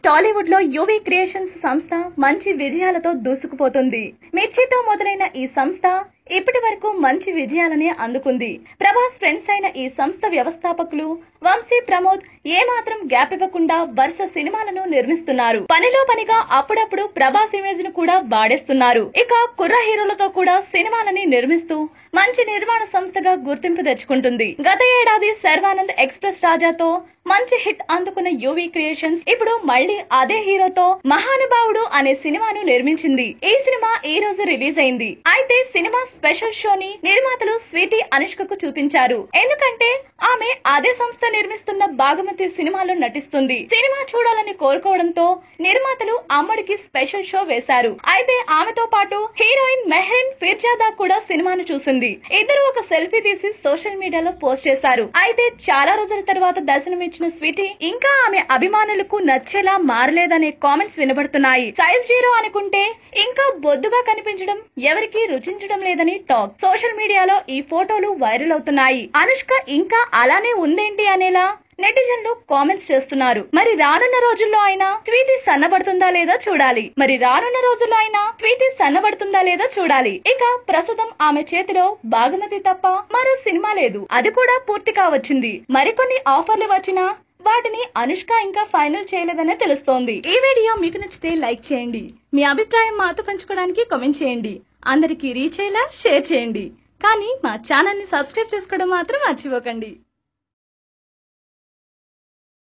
టాలీవుడ్ లో UV creations సంస్థ మంచి విజయాలతో దూసుకుపోతుంది మిర్చితో మొదలైన ఈ సంస్థ ఇప్పటి వరకు మంచి విజయాలనే అందుకుంది ప్రభాస్ ఫ్రెండ్స్ అయిన ఈ సంస్థ వ్యవస్థాపకులు వంశీ ప్రమోద్ ఏమాత్రం గ్యాప్ ఇవ్వకుండా వరుస సినిమాలను నిర్మిస్తున్నారు పనిలో పనిగా అప్పుడప్పుడు ప్రభాస్ ఇమేజ్ ను కూడా వాడేస్తున్నారు ఇక కుర్ర హీరోలతో కూడా సినిమాలని నిర్మిస్తూ మంచి నిర్మాణ సంస్థగా గుర్తింపు తెచ్చుకుంటుంది గత ఏడాది శర్వానంద్ ఎక్స్ప్రెస్ రాజాతో మంచి హిట్ అందుకున్న యువి క్రియేషన్స్ ఇప్పుడు మళ్ళీ అదే హీరోతో మహానుభావుడు అనే సినిమాను నిర్మించింది ఈ సినిమా ఈ రోజు రిలీజ్ అయింది అయితే సినిమా స్పెషల్ షోని నిర్మాతలు స్వీటీ అనుష్కకు చూపించారు ఎందుకంటే ఆమె అదే సంస్థ నిర్మిస్తున్న బాగుమతి సినిమాలో నటిస్తుంది సినిమా చూడాలని కోరుకోవడంతో నిర్మాతలు అమ్మడికి స్పెషల్ షో వేశారు అయితే ఆమెతో పాటు హీరోయిన్ మెహ్రీన్ ఫిర్జాదా కూడా సినిమాను చూసింది ఇద్దరు ఒక సెల్ఫీ తీసి సోషల్ మీడియాలో పోస్ట్ చేశారు అయితే చాలా రోజుల తర్వాత దర్శనమిచ్చిన స్వీటీ ఇంకా ఆమె అభిమానులకు నచ్చేలా మారలేదనే కామెంట్స్ వినబడుతున్నాయి సైజ్ జీరో అనుకుంటే ఇంకా బొద్దుగా కనిపించడం ఎవరికీ రుచించడం లేదని టాక్ సోషల్ మీడియాలో ఈ ఫోటోలు వైరల్ అవుతున్నాయి అనుష్క ఇంకా అలానే ఉందేంటి అనేలా నెటిజన్లు కామెంట్స్ చేస్తున్నారు మరి రానున్న రోజుల్లో అయినా స్వీటీ సన్నబడుతుందా లేదా చూడాలి మరి రానున్న రోజుల్లో అయినా స్వీటీ సన్నబడుతుందా లేదా చూడాలి ఇక ప్రస్తుతం ఆమె చేతిలో బాగుమతి తప్ప మరో సినిమా లేదు అది కూడా పూర్తి కావచ్చింది మరికొన్ని ఆఫర్లు వచ్చినా వాటిని అనుష్క ఇంకా ఫైనల్ చేయలేదనే తెలుస్తోంది ఈ వీడియో మీకు నచ్చితే లైక్ చేయండి మీ అభిప్రాయం మాతో పంచుకోవడానికి కామెంట్ చేయండి అందరికీ రీచ్ అయ్యేలా షేర్ చేయండి కానీ మా ఛానల్ ని సబ్స్క్రైబ్ చేసుకోవడం మాత్రం మర్చిపోకండి